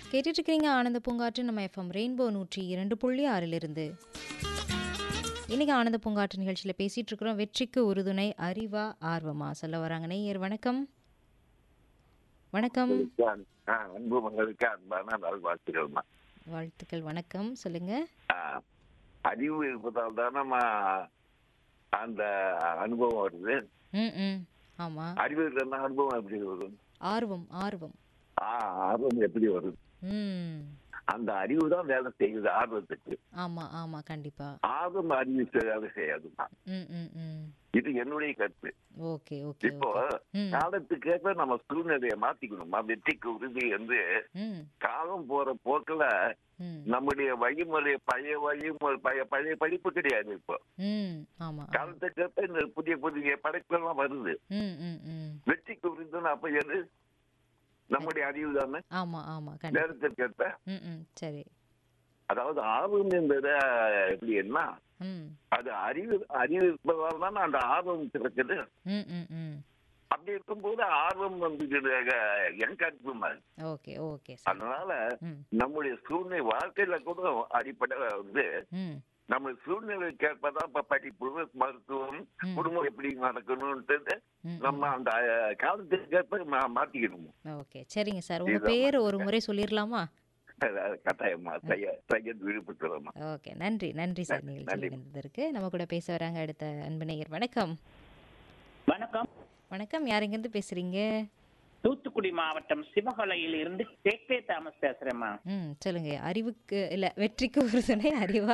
கேட்டுட்டு இருக்கிறீங்க ஆனந்த பூங்காற்று நம்ம எஃப்எம் ரெயின்போ நூற்றி இரண்டு புள்ளி ஆறிலிருந்து இன்னைக்கு ஆனந்த பூங்காற்று நிகழ்ச்சியில் பேசிட்டு இருக்கிறோம் வெற்றிக்கு உறுதுணை அறிவா ஆர்வமா சொல்ல வராங்க நேயர் வணக்கம் வணக்கம் ஆ, அன்பு மகளுக்கு அன்பான நல்வாழ்த்துக்கள்மா வாழ்த்துக்கள் வணக்கம் சொல்லுங்க ஆ, அறிவு இருப்பதால் தான் நம்ம அந்த அனுபவம் வருது ம் ம் ஆமா அறிவு இல்லைன்னா அனுபவம் எப்படி வரும் ஆர்வம் ஆர்வம் ஆ, ஆர்வம் எப்படி வரும் ம் அந்த அறிவு தான் வேலை செய்யுது ஆர்வத்துக்கு ஆமா ஆமா கண்டிப்பா ஆர்வம் அறிவு வேலை செய்யாதுமா ம் ம் ம் இது என்னுடைய கருத்து ஓகே ஓகே இப்போ ஓகே ம் காலத்துக்கேற்ப நம்ம சூழ்நிலையை மாத்திக்கணுமா வெற்றிக்கு உறுதி வந்து ம் காலம் போற போக்குல ம் நம்முடைய வழிமுறை பழைய வழிமுறை பழைய பழைய படிப்பு கிடையாது இப்போ ம் ஆமா ஆமா. காலத்துக்கேற்ப இந்த புதிய புதிய படைப்புகள்லாம் வருது ம் ம் ம் வெற்றிக்கு உறுதின்னு அப்ப எது நம்முடைய அறிவு தானே ஆமா ஆமா கண்டிப்பா நேரத்திற்கேற்ப ம் ம் சரி அதாவது ஆர்வம் என்பது எப்படின்னா ம் அது அறிவு அறிவு இருப்பதால் தானே அந்த ஆர்வம் கிடைக்குது ம் ம் ம் அப்படி இருக்கும்போது ஆர்வம் வந்து என் கருத்து மாதிரி ஓகே ஓகே சார் அதனால ம் நம்முடைய சூழ்நிலை வாழ்க்கையில கூட அடிப்படை வந்து ம் நம்ம சூழ்நிலைக்கு ஏற்பதான் இப்ப படிப்பு மருத்துவம் ம். குடும்பம் எப்படி நடக்கணும்ன்றது ம், நம்ம அந்த அஹ், காலத்துக்கு ஏற்ப மா- மாத்திக்கணும் ஓகே சரிங்க சார் உங்க இதுதான் பேர் ஒரு முறை சொல்லிடலாமா அதாவது கட்டாயமா செய்ய செய்ய விருப்பத்துறோமா ஓகே நன்றி நன்றி சார் நன்றி, நிகழ்ச்சியில் நன்றி. இருந்ததற்கு நம்ம கூட பேச வராங்க அடுத்த அன்பு நேயர் வணக்கம் வணக்கம் வணக்கம் யார் எங்கேருந்து பேசுறீங்க தூத்துக்குடி மாவட்டம் சிவகலையில் இருந்து கே கே தாமஸ் பேசுறேம்மா ம் சொல்லுங்க அறிவுக்கு இல்ல வெற்றிக்கு ஒரு துணை அறிவா